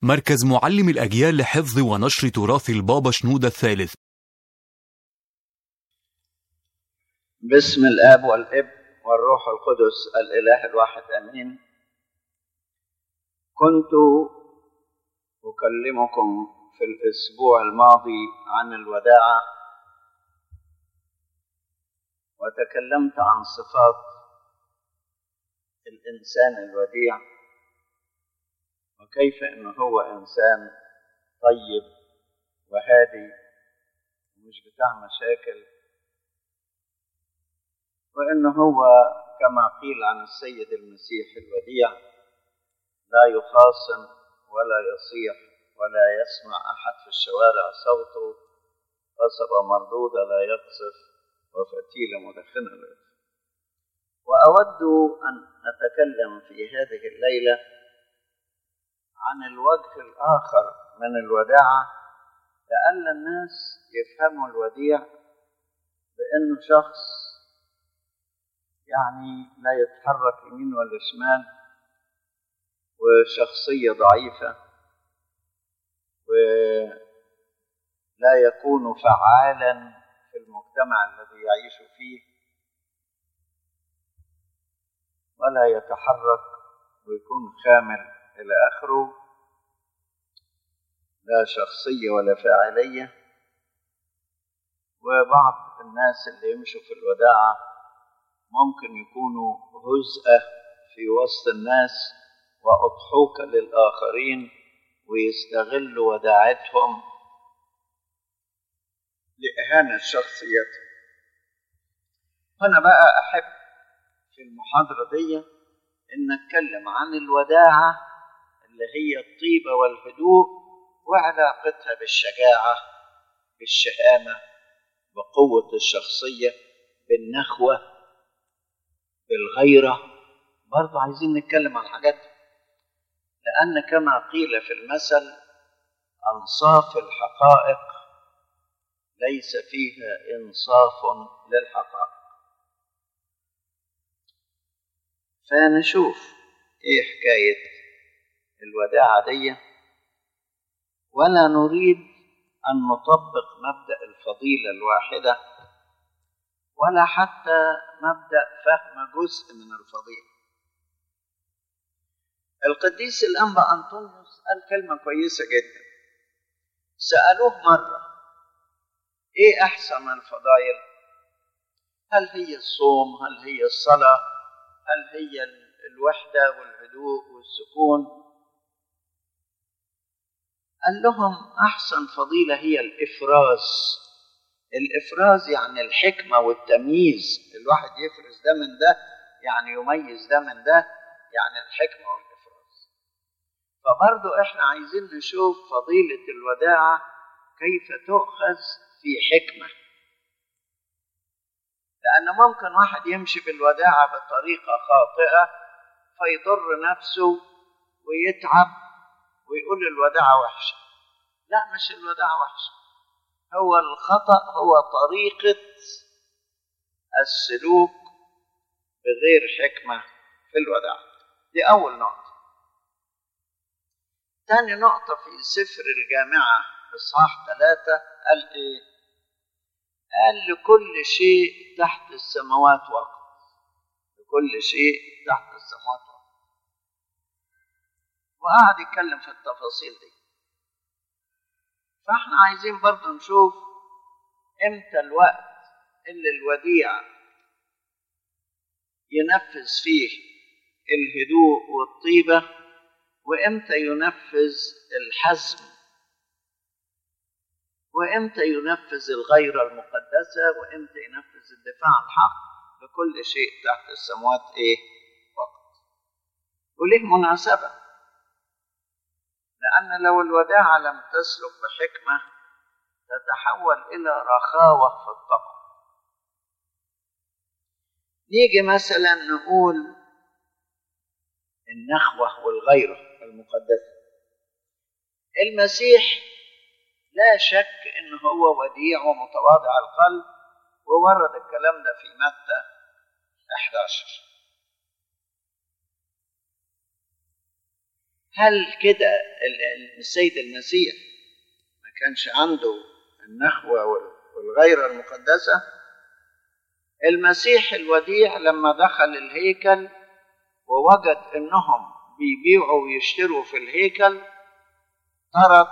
مركز معلم الأجيال لحفظ ونشر تراث البابا شنودة الثالث باسم الاب والابن والروح القدس الاله الواحد امين كنت اكلمكم في الاسبوع الماضي عن الوداعه وتكلمت عن صفات الانسان الوديع وكيف انه هو انسان طيب وهادي ومش بتاع مشاكل وانه هو كما قيل عن السيد المسيح الوديع لا يخاصم ولا يصيح ولا يسمع احد في الشوارع صوته قصبة مردودة لا يقصف وفتيلة مدخنة لا يقصف وأود أن أتكلم في هذه الليلة عن الوجه الآخر من الوداعة لأن الناس يفهموا الوديع بأنه شخص يعني لا يتحرك يمين ولا شمال وشخصية ضعيفة ولا يكون فعالا في المجتمع الذي يعيش فيه ولا يتحرك ويكون خامل إلى آخره لا شخصية ولا فاعلية وبعض الناس اللي يمشوا في الوداعة ممكن يكونوا هزءة في وسط الناس وأضحوك للآخرين ويستغلوا وداعتهم لإهانة شخصيتهم هنا بقى أحب في المحاضرة دي إن أتكلم عن الوداعة اللي هي الطيبة والهدوء وعلاقتها بالشجاعة بالشهامة بقوة الشخصية بالنخوة بالغيرة برضو عايزين نتكلم عن حاجات لأن كما قيل في المثل أنصاف الحقائق ليس فيها إنصاف للحقائق فنشوف إيه حكاية الوداعة دي ولا نريد أن نطبق مبدأ الفضيلة الواحدة ولا حتى مبدأ فهم جزء من الفضيلة القديس الأنبا أنطونيوس قال كلمة كويسة جدا سألوه مرة إيه أحسن الفضائل هل هي الصوم هل هي الصلاة هل هي الوحدة والهدوء والسكون قال لهم أحسن فضيلة هي الإفراز الإفراز يعني الحكمة والتمييز الواحد يفرز ده من ده يعني يميز ده من ده يعني الحكمة والإفراز فبرضو إحنا عايزين نشوف فضيلة الوداعة كيف تؤخذ في حكمة لأن ممكن واحد يمشي بالوداعة بطريقة خاطئة فيضر نفسه ويتعب ويقول الوداعة وحشة لا مش الوداعة وحشة هو الخطأ هو طريقة السلوك بغير حكمة في الوداع دي أول نقطة تاني نقطة في سفر الجامعة إصحاح ثلاثة قال إيه؟ قال لكل شيء تحت السماوات وقت لكل شيء تحت السماوات وقت وقعد يتكلم في التفاصيل دي فاحنا عايزين برضو نشوف امتى الوقت اللي الوديع ينفذ فيه الهدوء والطيبة وامتى ينفذ الحزم وامتى ينفذ الغيرة المقدسة وامتى ينفذ الدفاع عن الحق لكل شيء تحت السماوات ايه وقت وليه مناسبة لأن لو الوداعة لم تسلك بحكمة تتحول إلى رخاوة في الطبع نيجي مثلا نقول النخوة والغيرة المقدسة المسيح لا شك ان هو وديع ومتواضع القلب وورد الكلام ده في متى 11 هل كده السيد المسيح ما كانش عنده النخوة والغيرة المقدسة المسيح الوديع لما دخل الهيكل ووجد انهم بيبيعوا ويشتروا في الهيكل طرد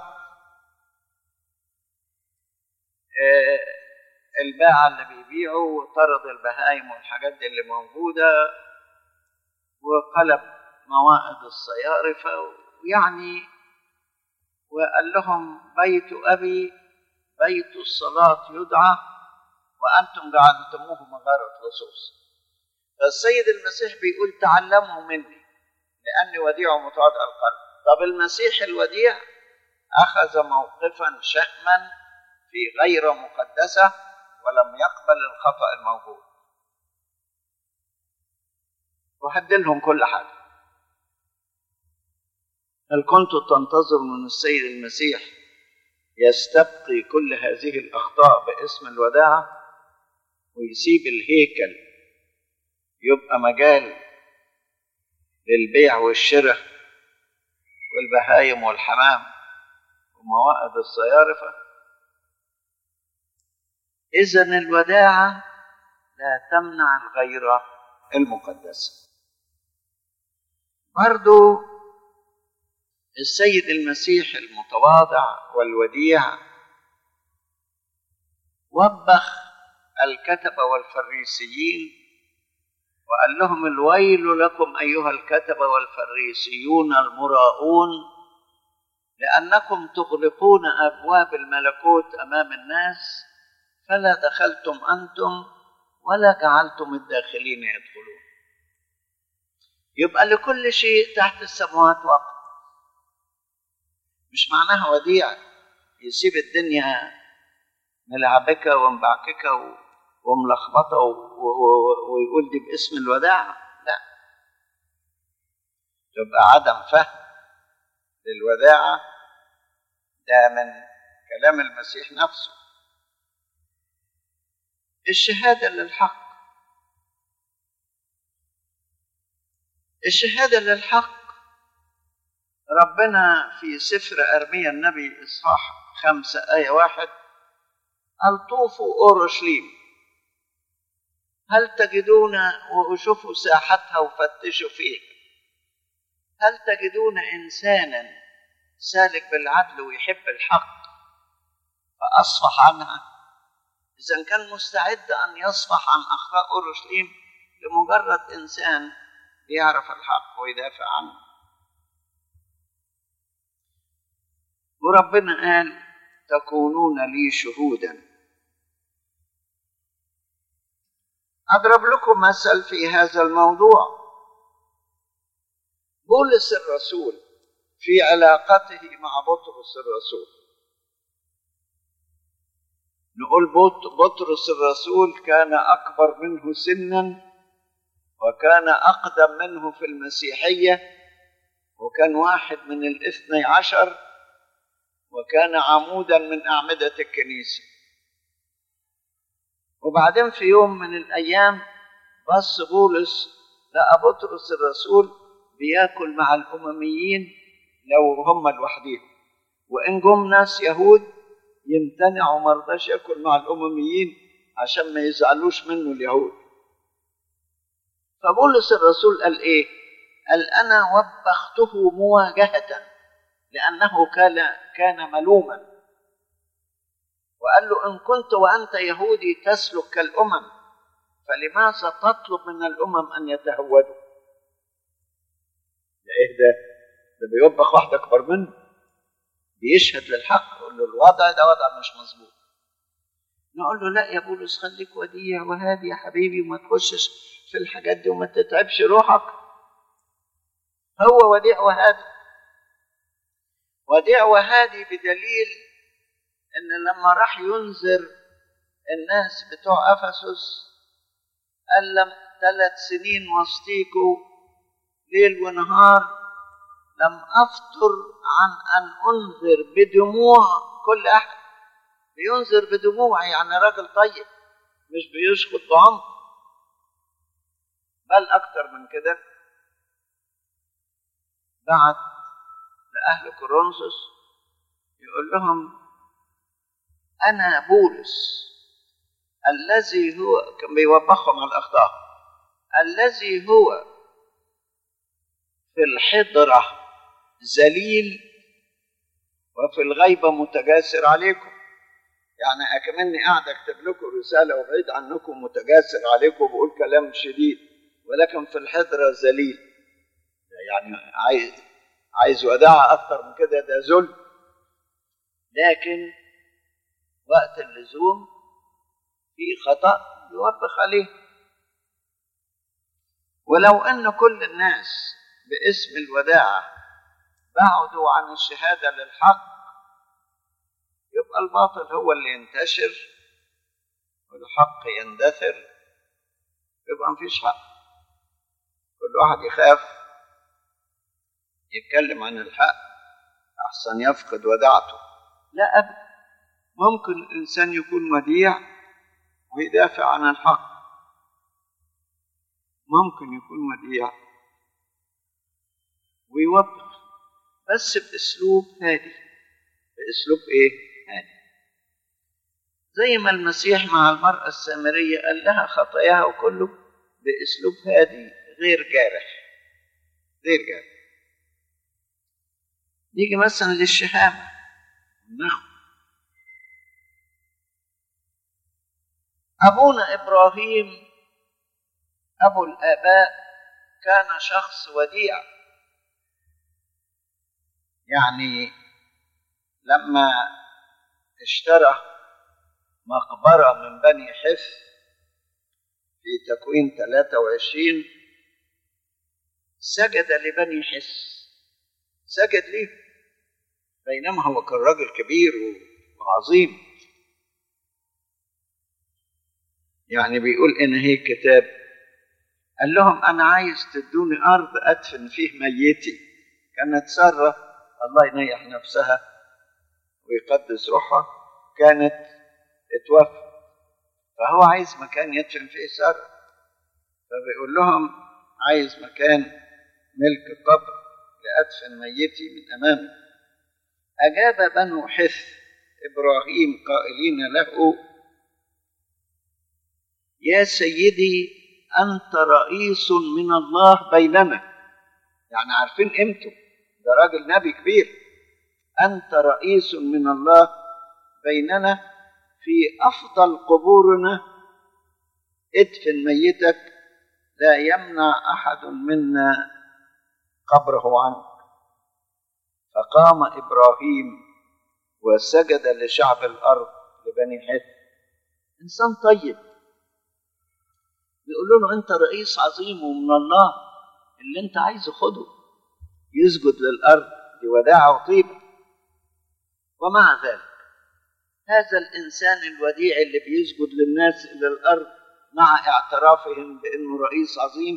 الباعة اللي بيبيعوا وطرد البهايم والحاجات دي اللي موجودة وقلب موائد الصيارفة ويعني وقال لهم بيت أبي بيت الصلاة يدعى وأنتم جعلتموه مغارة لصوص فالسيد المسيح بيقول تعلموا مني لأني وديع متواضع القلب طب المسيح الوديع أخذ موقفا شهما في غير مقدسة ولم يقبل الخطأ الموجود وهدلهم كل حاجة هل كنتم تنتظروا من السيد المسيح يستبقي كل هذه الأخطاء باسم الوداعة ويسيب الهيكل يبقى مجال للبيع والشراء والبهايم والحمام وموائد الصيارفة إذا الوداعة لا تمنع الغيرة المقدسة برضو السيد المسيح المتواضع والوديع وبخ الكتبة والفريسيين وقال لهم الويل لكم أيها الكتبة والفريسيون المراؤون لأنكم تغلقون أبواب الملكوت أمام الناس فلا دخلتم أنتم ولا جعلتم الداخلين يدخلون يبقى لكل شيء تحت السماوات وقت مش معناها وديع يسيب الدنيا ملعبكة ومبعككة وملخبطة ويقول دي باسم الوداع لا يبقى عدم فهم للوداعة ده من كلام المسيح نفسه الشهادة للحق الشهادة للحق ربنا في سفر أرميا النبي إصحاح خمسة آية واحد قال طوفوا أورشليم هل تجدون وشوفوا ساحتها وفتشوا فيها هل تجدون إنسانا سالك بالعدل ويحب الحق فأصفح عنها إذا كان مستعد أن يصفح عن أخطاء أورشليم لمجرد إنسان بيعرف الحق ويدافع عنه وربنا قال تكونون لي شهودا أضرب لكم مثل في هذا الموضوع بولس الرسول في علاقته مع بطرس الرسول نقول بطرس الرسول كان أكبر منه سنا وكان أقدم منه في المسيحية وكان واحد من الاثني عشر وكان عمودا من أعمدة الكنيسة وبعدين في يوم من الأيام بص بولس لقى بطرس الرسول بياكل مع الأمميين لو هم لوحديهم وإن جم ناس يهود يمتنع وما رضاش ياكل مع الأمميين عشان ما يزعلوش منه اليهود فبولس الرسول قال إيه؟ قال أنا وبخته مواجهة لأنه كان كان ملوما وقال له إن كنت وأنت يهودي تسلك كالأمم فلماذا تطلب من الأمم أن يتهودوا؟ ده إيه ده؟ ده بيوبخ واحد أكبر منه بيشهد للحق يقول له الوضع ده وضع مش مظبوط نقول له لا يا بولس خليك وديع وهادي يا حبيبي وما تخشش في الحاجات دي وما تتعبش روحك هو وديع وهادي وديع وهادي بدليل ان لما راح ينذر الناس بتوع افسس قال لم ثلاث سنين وسطيكوا ليل ونهار لم افطر عن ان انذر بدموع كل احد بينذر بدموع يعني راجل طيب مش بيشخط بعنف بل اكتر من كده بعت لأهل كورنثوس يقول لهم أنا بولس الذي هو كان بيوبخهم على الأخطاء الذي هو في الحضرة ذليل وفي الغيبة متجاسر عليكم يعني أكمني قاعد أكتب لكم رسالة وبعيد عنكم متجاسر عليكم وبقول كلام شديد ولكن في الحضرة ذليل يعني عايز عايز وداعة أكتر من كده ده ذل لكن وقت اللزوم في خطأ يوبخ عليه ولو أن كل الناس باسم الوداعة بعدوا عن الشهادة للحق يبقى الباطل هو اللي ينتشر والحق يندثر يبقى مفيش حق كل واحد يخاف يتكلم عن الحق أحسن يفقد وداعته لا أبدا ممكن الإنسان يكون وديع ويدافع عن الحق ممكن يكون وديع ويوبخ بس بأسلوب هادي بأسلوب إيه؟ هادي زي ما المسيح مع المرأة السامرية قال لها خطاياها وكله بأسلوب هادي غير جارح غير جارح نيجي مثلا للشهامة النخوة أبونا إبراهيم أبو الآباء كان شخص وديع يعني لما اشترى مقبرة من بني حف في تكوين 23 سجد لبني حس سجد ليه بينما هو كان راجل كبير وعظيم يعني بيقول ان هي الكتاب قال لهم انا عايز تدوني ارض ادفن فيه ميتي كانت ساره الله ينيح نفسها ويقدس روحها كانت اتوفت فهو عايز مكان يدفن فيه ساره فبيقول لهم عايز مكان ملك قبر لادفن ميتي من امامي اجاب بنو حث ابراهيم قائلين له يا سيدي أنت رئيس من الله بيننا يعني عارفين قيمته ده راجل نبي كبير أنت رئيس من الله بيننا في أفضل قبورنا ادفن ميتك لا يمنع أحد منا قبره عنك فقام إبراهيم وسجد لشعب الأرض لبني حث إنسان طيب بيقولوا له انت رئيس عظيم ومن الله اللي انت عايزه خده يسجد للارض بوداعه وطيبه ومع ذلك هذا الانسان الوديع اللي بيسجد للناس الى الارض مع اعترافهم بانه رئيس عظيم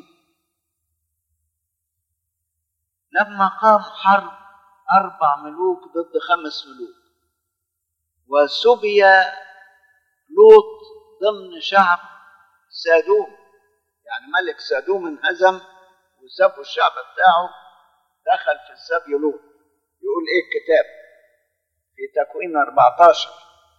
لما قام حرب اربع ملوك ضد خمس ملوك وسبي لوط ضمن شعب سادوم يعني ملك سادوم انهزم وسابوا الشعب بتاعه دخل في السبي لوط يقول ايه الكتاب في تكوين 14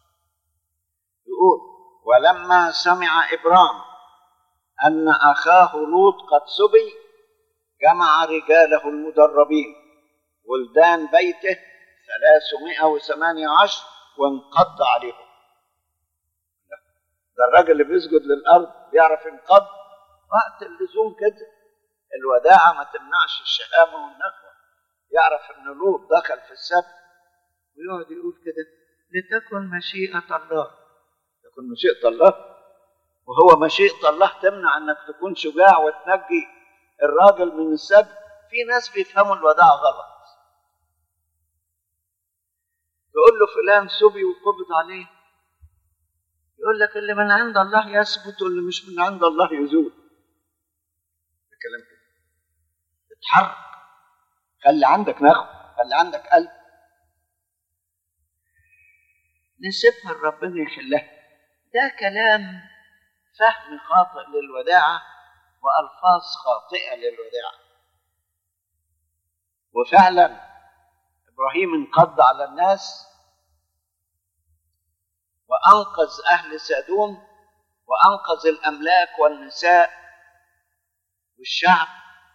يقول ولما سمع ابرام ان اخاه لوط قد سبي جمع رجاله المدربين ولدان بيته 318 وانقض عليهم ده الراجل اللي بيسجد للارض بيعرف ينقض وقت اللزوم كده الوداعة ما تمنعش الشهامة والنخوة يعرف ان لوط دخل في السبت ويقعد يقول كده لتكن مشيئة الله تكن مشيئة الله وهو مشيئة الله تمنع انك تكون شجاع وتنجي الراجل من السبت في ناس بيفهموا الوداعة غلط تقول له فلان سبي وقبض عليه يقول لك اللي من عند الله يثبت واللي مش من عند الله يزول ده كلام كده اتحرك خلي عندك نخوة خلي عندك قلب نسيبها لربنا يحلها ده كلام فهم خاطئ للوداعة وألفاظ خاطئة للوداعة وفعلا ابراهيم انقض على الناس وانقذ اهل سادوم وانقذ الاملاك والنساء والشعب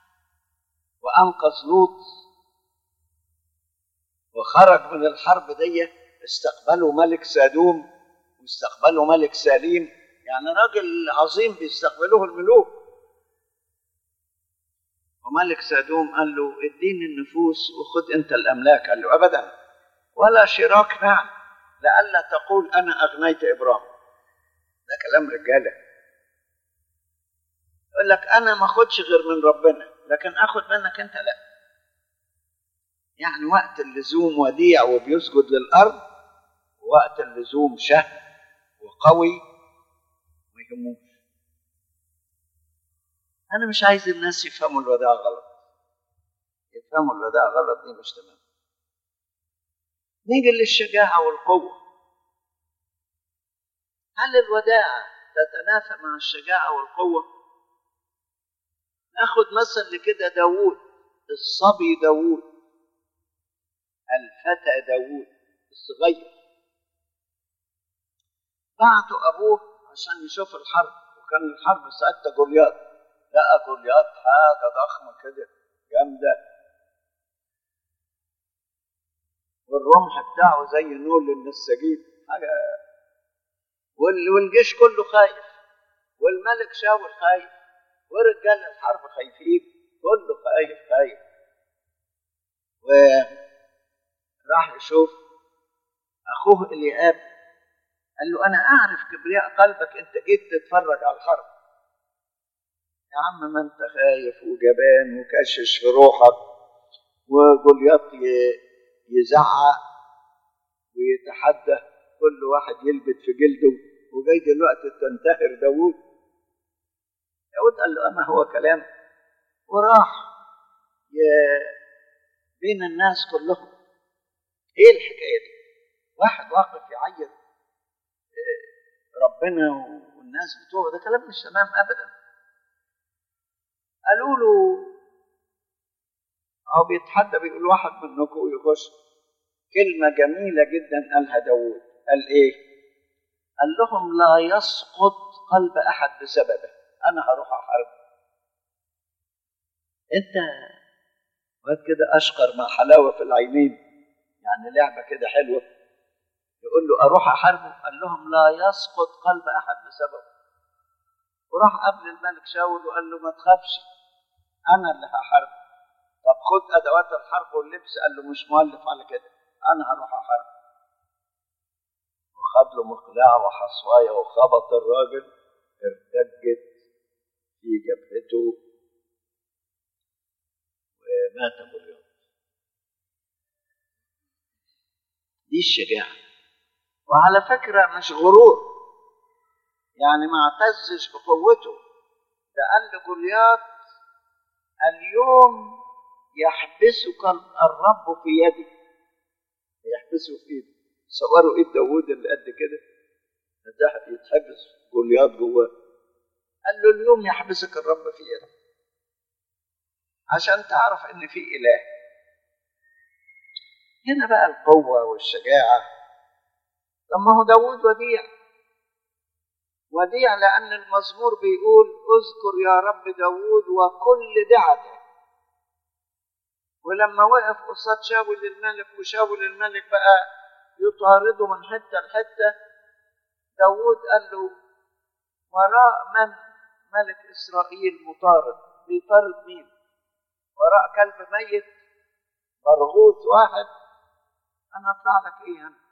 وانقذ لوط وخرج من الحرب دي استقبلوا ملك سادوم واستقبلوا ملك سليم يعني راجل عظيم بيستقبلوه الملوك وملك سادوم قال له اديني النفوس وخد انت الاملاك قال له ابدا ولا شراك نعم لئلا تقول انا اغنيت ابراهيم ده كلام رجاله يقول لك انا ما اخدش غير من ربنا لكن اخد منك انت لا يعني وقت اللزوم وديع وبيسجد للارض ووقت اللزوم شهم وقوي ما يهموش انا مش عايز الناس يفهموا الوداع غلط يفهموا الوداع غلط دي مش تمام نيجي للشجاعه والقوه هل الوداعه تتنافى مع الشجاعه والقوه ناخد مثل لكده داوود الصبي داوود الفتى داوود الصغير بعته ابوه عشان يشوف الحرب وكان الحرب ساعتها جولياط لقى جولياط حاجه ضخمه كده جامده والرمح بتاعه زي نول النساجين حاجه والجيش كله خايف والملك شاول خايف ورجال الحرب خايفين كله خايف خايف وراح يشوف اخوه الياب قال له انا اعرف كبرياء قلبك انت جيت تتفرج على الحرب يا عم ما انت خايف وجبان وكشش في روحك وجولياط يزعق ويتحدى كل واحد يلبت في جلده وجاي دلوقتي تنتهر داوود داود قال له أما هو كلام وراح بين الناس كلهم ايه الحكايه دي واحد واقف يعيط ربنا والناس بتوعه ده كلام مش تمام ابدا قالوا له هو بيتحدى بيقول واحد منكم يخش كلمة جميلة جدا قالها داود قال ايه قال لهم لا يسقط قلب احد بسببه انا هروح احارب انت واد كده اشقر مع حلاوة في العينين يعني لعبة كده حلوة يقول له اروح احاربه قال لهم لا يسقط قلب احد بسببه وراح قبل الملك شاول وقال له ما تخافش انا اللي هحاربه طب خد ادوات الحرب واللبس قال له مش مؤلف على كده انا هروح احارب وخد له مقلاع وحصوايه وخبط الراجل ارتجت في جبهته ومات ابو اليوم دي الشجاعه وعلى فكره مش غرور يعني ما اعتزش بقوته ده قال لجولياط اليوم يحبسك الرب في يدي يحبسه في ايده صوروا ايد داوود اللي قد كده يتحبس جولياط جواه قال له اليوم يحبسك الرب في يدي عشان تعرف ان في اله هنا بقى القوه والشجاعه طب ما هو داوود وديع وديع لأن المزمور بيقول اذكر يا رب داوود وكل دعته ولما وقف قصاد شاول الملك وشاول الملك بقى يطارده من حته لحته داوود قال له وراء من ملك اسرائيل مطارد بيطارد مين وراء كلب ميت مرغوث واحد انا اطلع لك ايه انا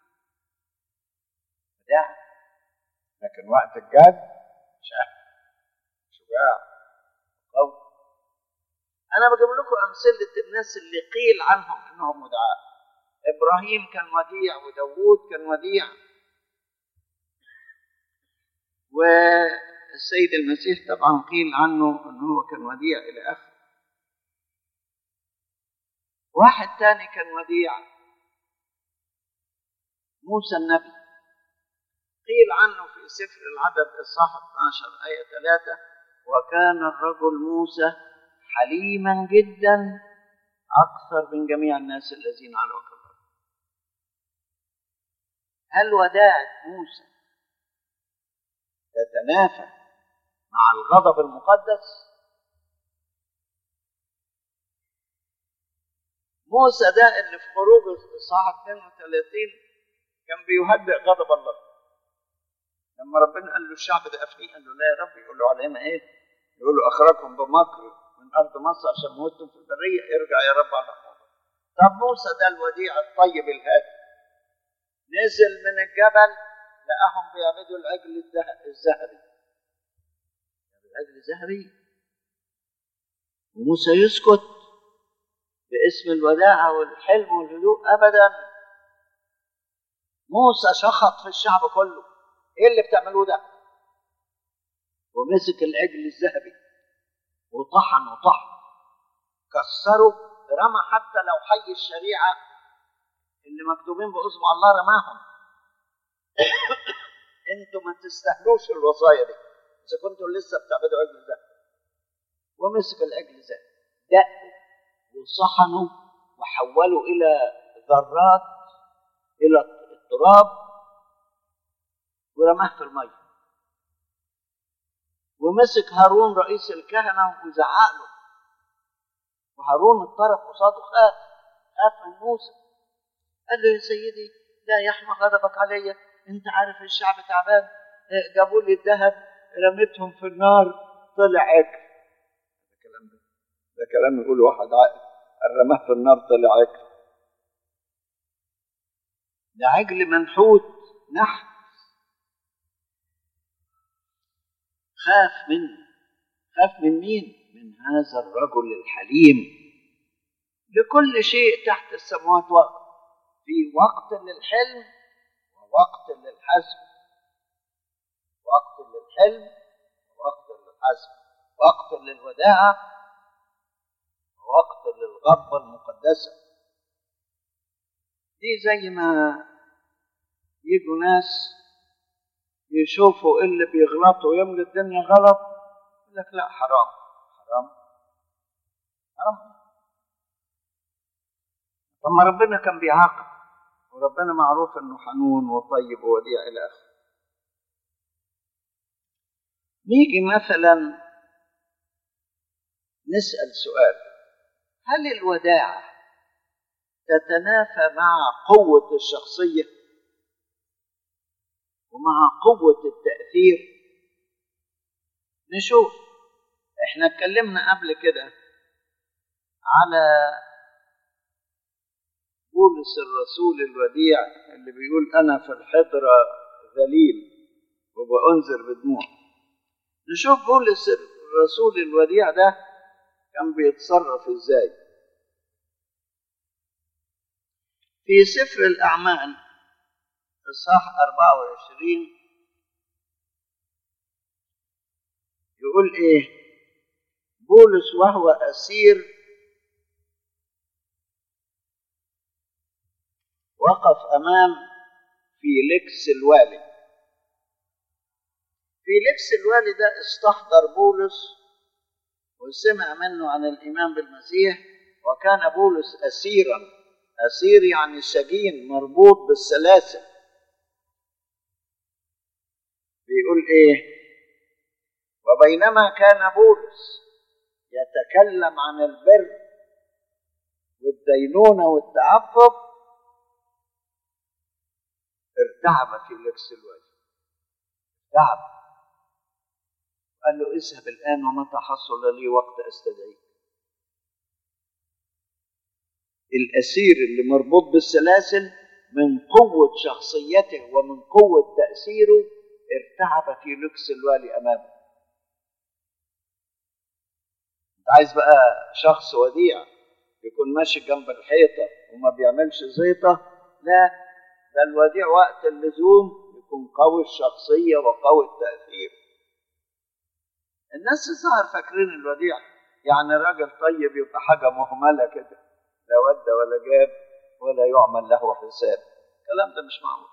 ده لكن وقت الجد شهم شجاع قوي انا بجيب لكم امثله الناس اللي قيل عنهم انهم مدعاء ابراهيم كان وديع وداوود كان وديع والسيد المسيح طبعا قيل عنه انه هو كان وديع الى اخره واحد تاني كان وديع موسى النبي قيل عنه في سفر العدد اصحاح 12 ايه 3 وكان الرجل موسى حليما جدا اكثر من جميع الناس الذين على وجه الله هل وداعة موسى تتنافى مع الغضب المقدس موسى ده اللي في خروج اصحاح 32 كان بيهدئ غضب الله لما ربنا قال له الشعب ده افنيه قال له لا يا رب يقول له علينا ايه؟ يقول له اخرجكم بمكر من ارض مصر عشان موتتم في البريه ارجع يا رب على حوضك. طب موسى ده الوديع الطيب الهادي نزل من الجبل لقاهم بيعبدوا العجل الذه- الذهبي العجل الذهبي وموسى يسكت باسم الوداعة والحلم والهدوء أبدا موسى شخط في الشعب كله إيه اللي بتعملوه ده؟ ومسك العجل الذهبي وطحن وطحن كسره رمى حتى لو حي الشريعة اللي مكتوبين بأصبع الله رماهم انتوا ما تستاهلوش الوصايا دي اذا كنتوا لسه بتعبدوا عجل ذهب ومسك العجل ذهب دقوا وصحنوا وحولوا الى ذرات الى التراب ورماه في الميه ومسك هارون رئيس الكهنه وزعق له وهارون اضطرب قصاده خاف خاف من موسى قال له يا سيدي لا يحمى غضبك علي انت عارف الشعب تعبان اه، جابوا لي الذهب رميتهم في النار طلع عجل ده كلام ده ده كلام يقول واحد عاقل قال رماه في النار طلع عجل ده عجل منحوت نحت خاف منه خاف من مين من هذا الرجل الحليم لكل شيء تحت السماوات وقت في وقت للحلم ووقت للحزم وقت للحلم ووقت للحزم وقت للوداعة ووقت للغضبة المقدسة دي زي ما يجوا ناس يشوفوا اللي بيغلطوا يملي الدنيا غلط يقول لك لا حرام حرام حرام طب ما ربنا كان بيعاقب وربنا معروف انه حنون وطيب ووديع الى اخره نيجي مثلا نسال سؤال هل الوداعه تتنافى مع قوه الشخصيه ومع قوه التاثير نشوف احنا اتكلمنا قبل كده على بولس الرسول الوديع اللي بيقول انا في الحضره ذليل وبأنذر بدموع نشوف بولس الرسول الوديع ده كان بيتصرف ازاي في سفر الأعمال إصحاح 24 يقول إيه بولس وهو أسير وقف أمام فيليكس الوالي فيليكس الوالي ده استحضر بولس وسمع منه عن الإيمان بالمسيح وكان بولس أسيرا أسير يعني سجين مربوط بالسلاسل بيقول إيه وبينما كان بولس يتكلم عن البر والدينونة والتعفف ارتعب فيليكس الوالي ارتعب قال له اذهب الآن ومتى حصل لي وقت أستدعيك الأسير اللي مربوط بالسلاسل من قوة شخصيته ومن قوة تأثيره ارتعب فيليكس الوالي أمامه انت عايز بقى شخص وديع يكون ماشي جنب الحيطة وما بيعملش زيطة لا ده الوديع وقت اللزوم يكون قوي الشخصية وقوي التأثير الناس الظاهر فاكرين الوديع يعني راجل طيب يبقى حاجة مهملة كده لا ود ولا جاب ولا يعمل له حساب الكلام ده مش معقول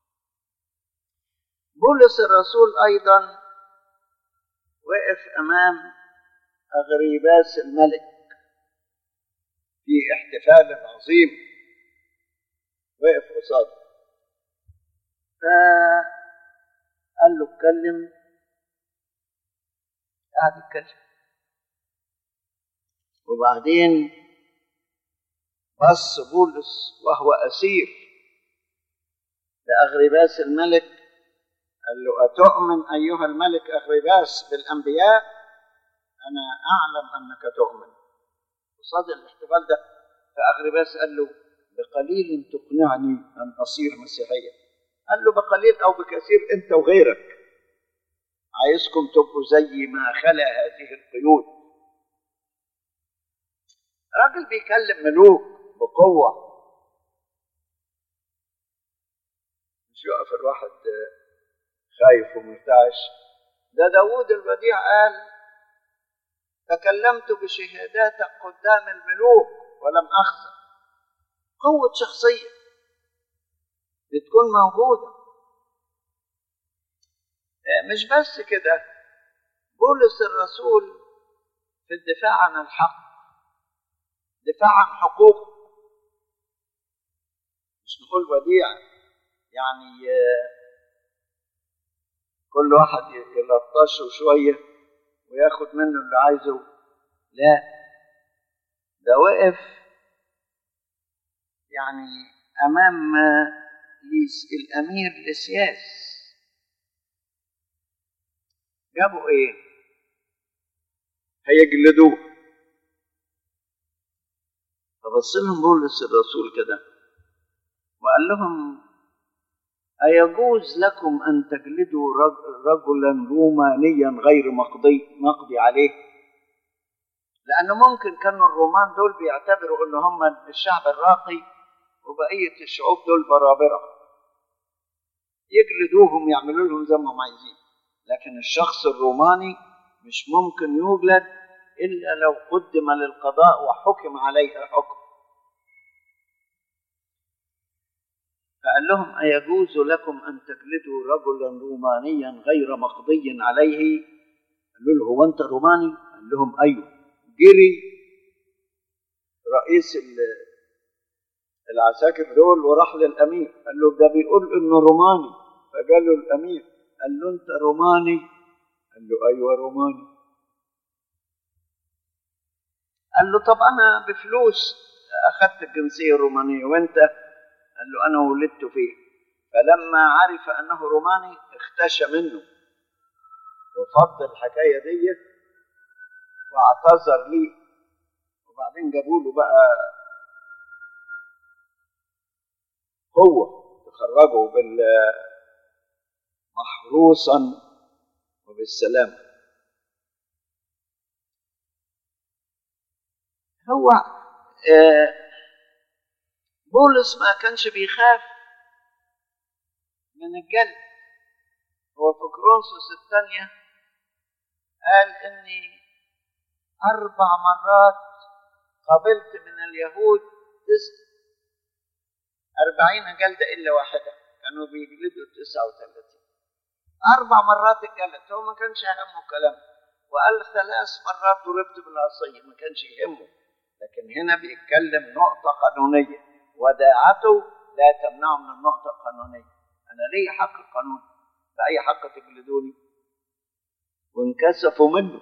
بولس الرسول أيضا وقف أمام أغريباس الملك في احتفال عظيم وقف قصاده فقال له اتكلم قعد يتكلم وبعدين بص بولس وهو أسير لأغرباس الملك قال له أتؤمن أيها الملك أغرباس بالأنبياء أنا أعلم أنك تؤمن وصاد الاحتفال ده فأغرباس قال له بقليل تقنعني أن أصير مسيحيا قال له بقليل أو بكثير أنت وغيرك عايزكم تبقوا زي ما خلق هذه القيود راجل بيكلم ملوك بقوة مش يقف الواحد خايف ومرتعش ده داود البديع قال تكلمت بشهاداتك قدام الملوك ولم أخسر قوة شخصية بتكون موجودة مش بس كده بولس الرسول في الدفاع عن الحق دفاع عن حقوق مش نقول وديع يعني كل واحد يلطشه شوية وياخد منه اللي عايزه لا ده وقف يعني أمام الأمير لسياس جابوا إيه؟ هيجلدوه فبص لهم بولس الرسول كده وقال لهم أيجوز لكم أن تجلدوا رجلا رومانيا غير مقضي مقضي عليه؟ لأنه ممكن كانوا الرومان دول بيعتبروا إن هم الشعب الراقي وبقية الشعوب دول برابرة يجلدوهم يعملوا لهم زي ما هم عايزين لكن الشخص الروماني مش ممكن يوجد إلا لو قدم للقضاء وحكم عليه حكم فقال لهم أيجوز لكم أن تجلدوا رجلا رومانيا غير مقضي عليه قالوا له هو أنت روماني قال لهم أيوه جري رئيس العساكر دول وراح للأمير قال له ده بيقول إنه روماني فقال له الأمير قال له أنت روماني قال له أيوه روماني قال له طب أنا بفلوس أخذت الجنسية الرومانية وأنت قال له أنا ولدت فيه فلما عرف أنه روماني اختشى منه وفض الحكاية دي واعتذر لي وبعدين جابوا له بقى قوة تخرجه بال محروسا وبالسلام هو آه بولس ما كانش بيخاف من الجلد هو في كرونسوس الثانية قال إني أربع مرات قبلت من اليهود تسع أربعين جلدة إلا واحدة كانوا بيجلدوا تسعة وثلاثين أربع مرات اتجلد هو ما كانش يهمه كلام وقال ثلاث مرات ضربت بالعصية ما كانش يهمه لكن هنا بيتكلم نقطة قانونية وداعته لا تمنعه من النقطة القانونية أنا لي حق القانون بأي حق تجلدوني وانكسفوا منه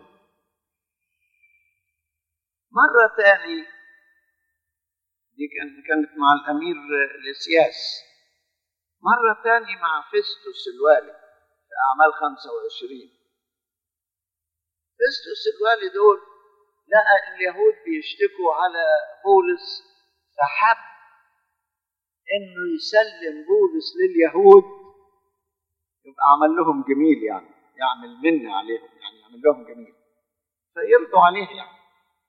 مرة تاني دي كانت مع الأمير لسياس مرة تاني مع فيستوس الوالي في أعمال 25 فيستوس الوالي دول لقى اليهود بيشتكوا على بولس فحب انه يسلم بولس لليهود يبقى عمل لهم جميل يعني يعمل منة عليهم يعني يعمل لهم جميل فيرضوا عليه يعني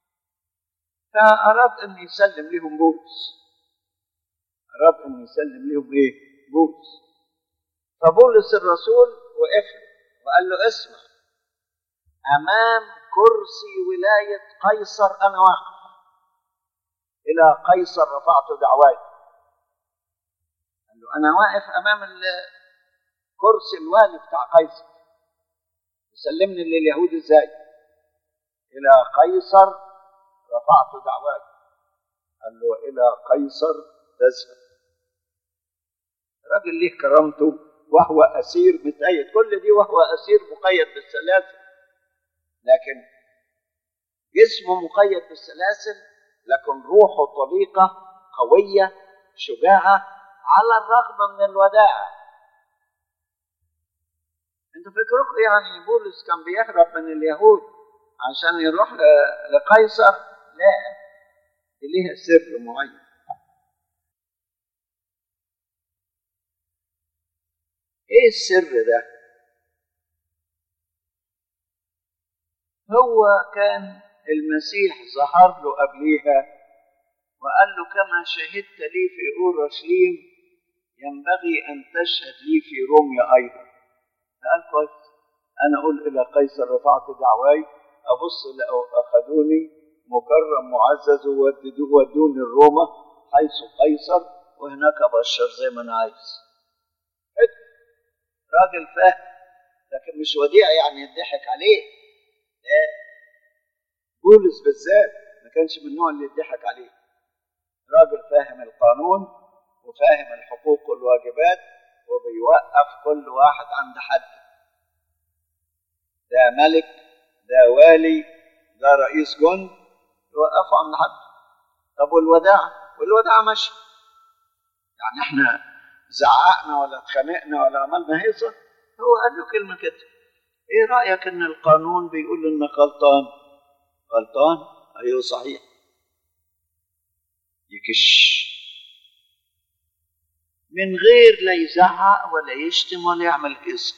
فأراد أن يسلم لهم بولس أراد أن يسلم لهم إيه؟ بولس فبولس الرسول وقف له وقال له اسمع أمام كرسي ولاية قيصر أنا واقف إلى قيصر رفعت دعواي قال له أنا واقف أمام كرسي الوالي بتاع قيصر يسلمني لليهود إزاي إلى قيصر رفعت دعواي قال له إلى قيصر تذهب راجل ليه كرامته وهو أسير متأيد كل دي وهو أسير مقيد بالسلاسل لكن جسمه مقيد بالسلاسل لكن روحه طليقة قوية شجاعة على الرغم من الوداعة انتوا فكركم يعني بولس كان بيهرب من اليهود عشان يروح لقيصر لا دي ليها سر معين ايه السر ده هو كان المسيح ظهر له قبليها وقال له كما شهدت لي في اورشليم ينبغي ان تشهد لي في روميا ايضا قال كويس انا اقول الى قيصر رفعت دعواي ابص لقوا اخذوني مكرم معزز وودوني الروما حيث قيصر وهناك ابشر زي ما انا عايز راجل فاهم لكن مش وديع يعني يضحك عليه لا بولس بالذات ما كانش من النوع اللي يضحك عليه راجل فاهم القانون وفاهم الحقوق والواجبات وبيوقف كل واحد عند حد ده ملك ده والي ده رئيس جند يوقفوا عند حد طب والوداع والوداع ماشي يعني احنا زعقنا ولا اتخانقنا ولا عملنا هيصه هو قال له كلمه كده ايه رايك ان القانون بيقول انك غلطان غلطان ايوه صحيح يكش من غير لا يزعق ولا يشتم ولا يعمل اسم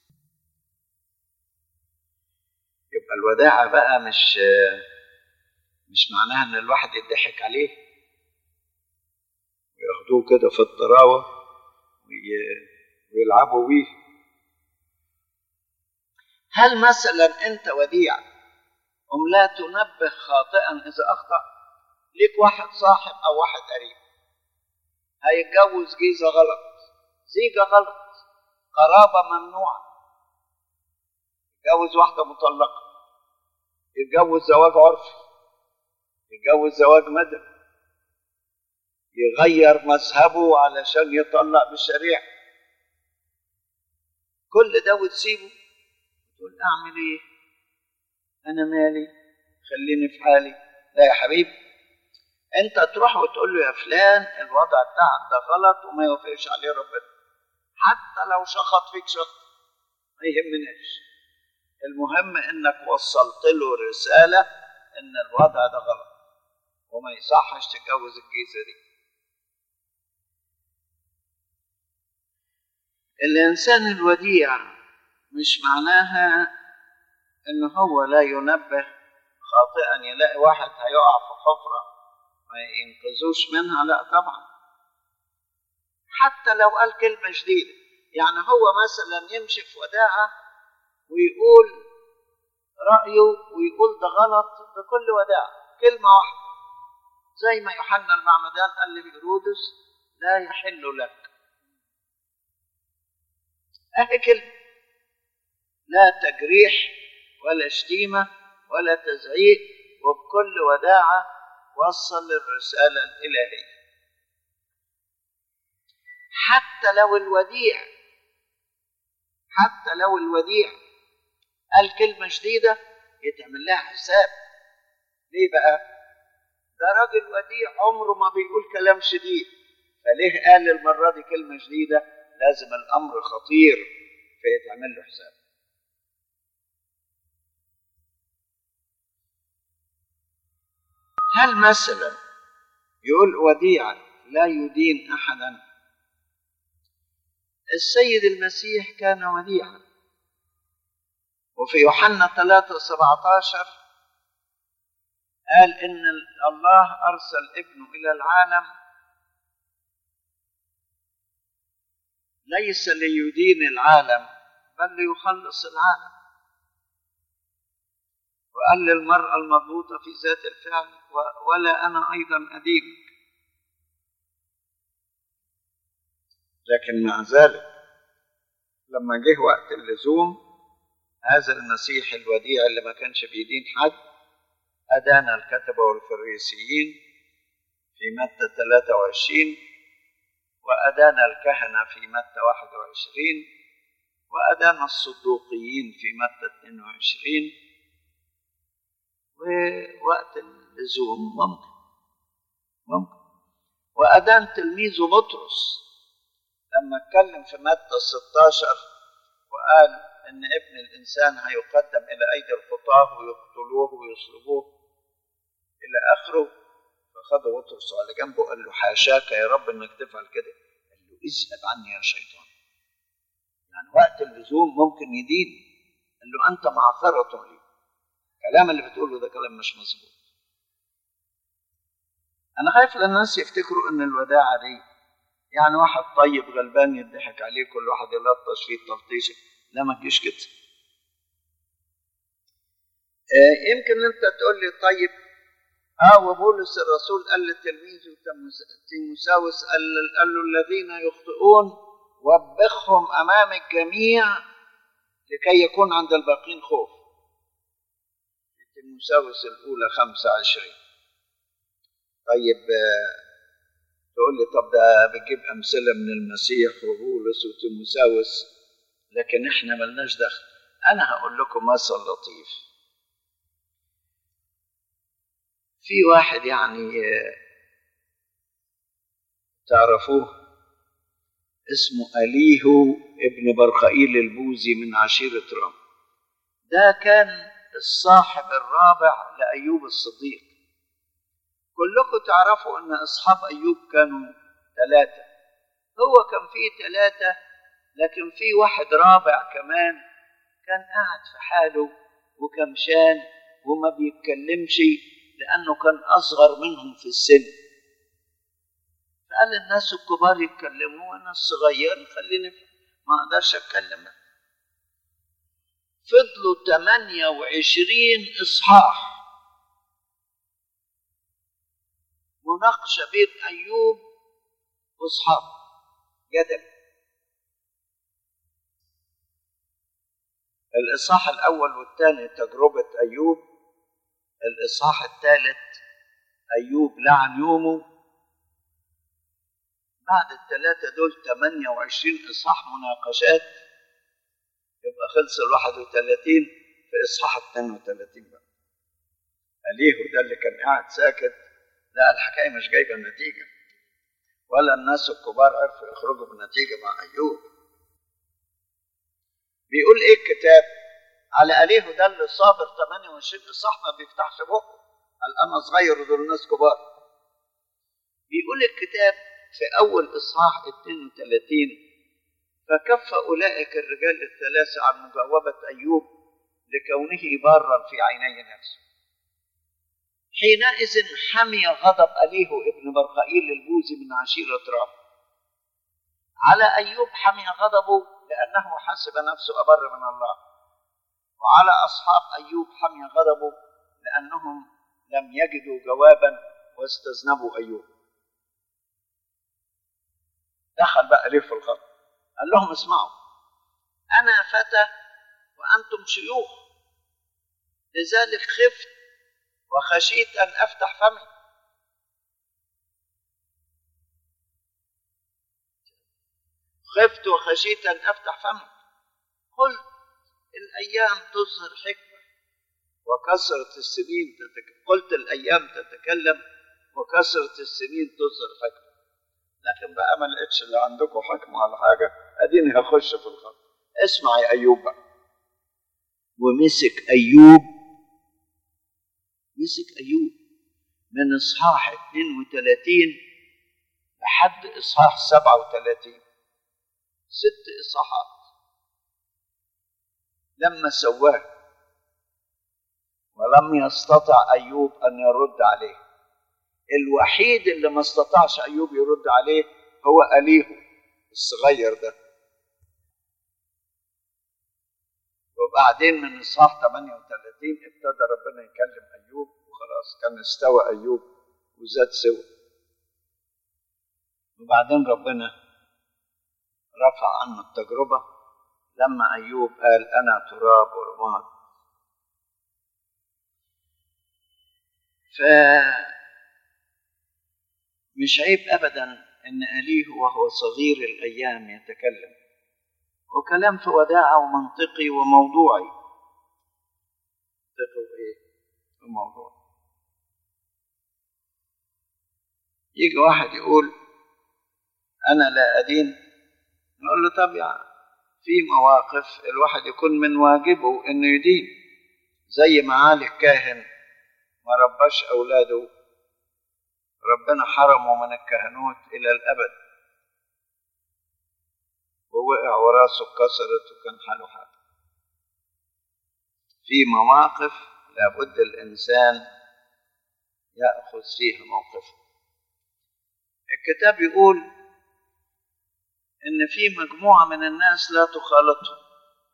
يبقى الوداعة بقى مش مش معناها ان الواحد يضحك عليه وياخدوه كده في الطراوة ويلعبوا بيه هل مثلا انت وديع ام لا تنبه خاطئا اذا اخطأ ليك واحد صاحب او واحد قريب هيتجوز جيزة غلط زيجة غلط قرابة ممنوعة يتجوز واحدة مطلقة يتجوز زواج عرفي يتجوز زواج مدني يغير مذهبه علشان يطلق بالشريعة كل ده وتسيبه تقول اعمل ايه انا مالي خليني في حالي لا يا حبيبي انت تروح وتقول له يا فلان الوضع بتاعك ده غلط وما يوافقش عليه ربنا حتى لو شخط فيك شخط ما يهمناش المهم انك وصلت له رساله ان الوضع ده غلط وما يصحش تتجوز الجيزه دي الانسان الوديع مش معناها ان هو لا ينبه خاطئا يلاقي واحد هيقع في حفره ما ينقذوش منها لا طبعا حتى لو قال كلمة جديدة يعني هو مثلا يمشي في وداعة ويقول رأيه ويقول ده غلط بكل وداعة كلمة واحدة زي ما يوحنا المعمدان قال لهيرودس لا يحل لك أهي كلمة لا تجريح ولا شتيمة ولا تزعيق وبكل وداعة وصل الرسالة الإلهية حتى لو الوديع حتى لو الوديع قال كلمة جديدة يتعمل لها حساب ليه بقى؟ ده راجل وديع عمره ما بيقول كلام شديد فليه قال المرة دي كلمة جديدة لازم الأمر خطير فيتعمل له حساب هل مثلا يقول وديعا لا يدين احدا السيد المسيح كان وديعا وفي يوحنا 3 17 قال ان الله ارسل ابنه الى العالم ليس ليدين العالم بل ليخلص العالم وقال للمرأة المضبوطة في ذات الفعل ولا أنا أيضا أدينك لكن مع ذلك لما جه وقت اللزوم هذا المسيح الوديع اللي ما كانش بيدين حد أدان الكتبة والفريسيين في متى 23 وأدان الكهنة في متى 21 وأدان الصدوقيين في متى 22 ووقت اللزوم ممكن ممكن وأدان تلميذه بطرس لما اتكلم في متى 16 وقال إن ابن الإنسان هيقدم إلى أيدي الخطاة ويقتلوه ويصلبوه إلى آخره فخده بطرس على جنبه قال له حاشاك يا رب إنك تفعل كده قال له اذهب عني يا شيطان يعني وقت اللزوم ممكن يدين قال له أنت معثرة لي الكلام اللي بتقوله ده كلام مش مظبوط انا خايف الناس يفتكروا ان الوداعة دي يعني واحد طيب غلبان يضحك عليه كل واحد يلطش فيه تلطيشه لا ما تجيش كده آه يمكن انت تقول لي طيب اه وبولس الرسول قال لتلميذه تيموساوس قال, قال له الذين يخطئون وبخهم امام الجميع لكي يكون عند الباقين خوف تيموساوس الأولى خمسة عشرين طيب تقول لي طب ده بتجيب أمثلة من المسيح وبولس وتيموساوس لكن احنا ملناش دخل أنا هقول لكم مثل لطيف في واحد يعني تعرفوه اسمه أليهو ابن برخائيل البوزي من عشيرة رام ده كان الصاحب الرابع لأيوب الصديق كلكم تعرفوا أن أصحاب أيوب كانوا ثلاثة هو كان فيه ثلاثة لكن في واحد رابع كمان كان قاعد في حاله وكمشان وما بيتكلمش لأنه كان أصغر منهم في السن فقال الناس الكبار يتكلموا وأنا الصغير خليني ما أقدرش أتكلم فضلوا 28 إصحاح مناقشة بين أيوب وأصحابه جدل الإصحاح الأول والثاني تجربة أيوب الإصحاح الثالث أيوب لعن يومه بعد الثلاثة دول 28 إصحاح مناقشات يبقى خلص ال 31 في إصحاح 32 بقى أليه ده اللي كان قاعد ساكت لا الحكاية مش جايبة نتيجة ولا الناس الكبار عرفوا يخرجوا بنتيجة مع أيوب بيقول إيه الكتاب على أليه ده اللي صابر 28 إصحاح ما بيفتحش بقه قال أنا صغير ودول الناس كبار بيقول الكتاب في أول إصحاح 32 فكف أولئك الرجال الثلاثة عن مجاوبة أيوب لكونه بارا في عيني نفسه حينئذ حمي غضب أليه ابن برخائيل البوزي من عشيرة رام على أيوب حمي غضبه لأنه حسب نفسه أبر من الله وعلى أصحاب أيوب حمي غضبه لأنهم لم يجدوا جوابا واستذنبوا أيوب دخل بقى ليه في الخط قال لهم اسمعوا أنا فتى وأنتم شيوخ لذلك خفت وخشيت أن أفتح فمي خفت وخشيت أن أفتح فمي قلت الأيام تظهر حكمة وكثرة السنين تتك... قلت الأيام تتكلم وكثرة السنين تظهر حكمة لكن بقى ما لقيتش اللي عندكم حكمة على حاجة أديني هخش في الخط اسمع يا أيوب بقى ومسك أيوب مسك أيوب من إصحاح 32 لحد إصحاح 37 ست إصحاحات لما سواه ولم يستطع أيوب أن يرد عليه الوحيد اللي ما استطاعش أيوب يرد عليه هو أليه الصغير ده وبعدين من إصحاح 38 ابتدى ربنا يكلم أيوب وخلاص كان استوى أيوب وزاد سوى وبعدين ربنا رفع عنه التجربة لما أيوب قال أنا تراب ورماد ف مش عيب أبدا إن أليه وهو صغير الأيام يتكلم وكلام في وداعة ومنطقي وموضوعي منطقي وإيه؟ وموضوعي يجي واحد يقول أنا لا أدين نقول له طب يعني في مواقف الواحد يكون من واجبه إنه يدين زي معالي الكاهن ما رباش أولاده ربنا حرمه من الكهنوت إلى الأبد ووقع وراسه اتكسرت وكان حاله حال في مواقف لابد الإنسان يأخذ فيها موقفه الكتاب يقول إن في مجموعة من الناس لا تخالطهم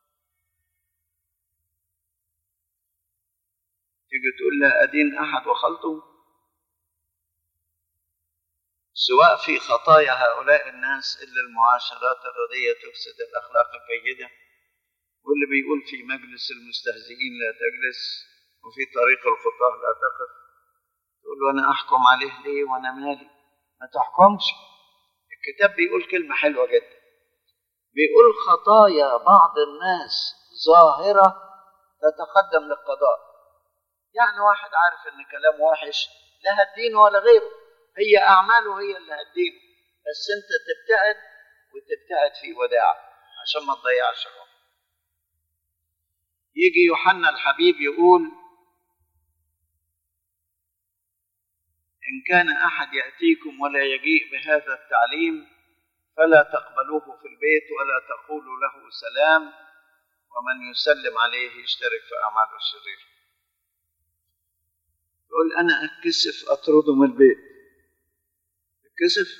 تيجي تقول لا أدين أحد وخلطه سواء في خطايا هؤلاء الناس اللي المعاشرات الردية تفسد الأخلاق الجيدة واللي بيقول في مجلس المستهزئين لا تجلس وفي طريق الخطاة لا تقف تقول له أنا أحكم عليه ليه وأنا مالي ما تحكمش الكتاب بيقول كلمة حلوة جدا بيقول خطايا بعض الناس ظاهرة تتقدم للقضاء يعني واحد عارف ان كلامه وحش لا هتدينه ولا غيره هي اعماله هي اللي هتدينه بس انت تبتعد وتبتعد في وداع عشان ما تضيعش الروح يجي يوحنا الحبيب يقول ان كان احد ياتيكم ولا يجيء بهذا التعليم فلا تقبلوه في البيت ولا تقولوا له سلام ومن يسلم عليه يشترك في اعماله الشريره يقول انا اتكسف اطرده من البيت اتكسف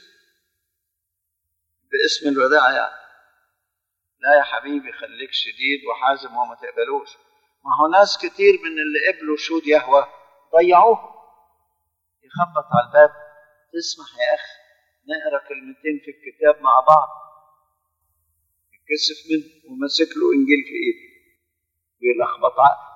باسم الوداع يعني لا يا حبيبي خليك شديد وحازم وما تقبلوش ما هو ناس كتير من اللي قبلوا شهود يهوى ضيعوه يخبط على الباب تسمح يا اخي نقرا كلمتين في الكتاب مع بعض يتكسف منه وماسك له انجيل في ايده بيلخبط عقل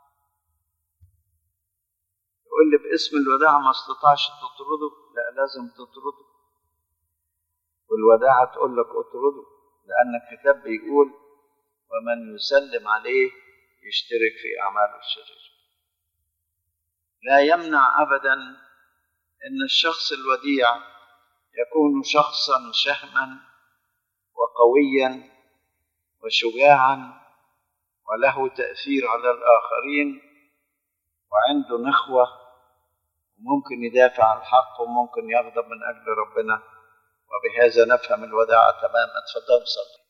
يقول لي باسم الوداع ما استطاعش تطرده لا لازم تطرده والوداعة تقول لك اطرده لأن الكتاب بيقول ومن يسلم عليه يشترك في أعماله الشريرة لا يمنع أبدا أن الشخص الوديع يكون شخصا شهما وقويا وشجاعا وله تأثير على الآخرين وعنده نخوة وممكن يدافع عن الحق وممكن يغضب من أجل ربنا وبهذا نفهم الوداعة تماما تفضل صلي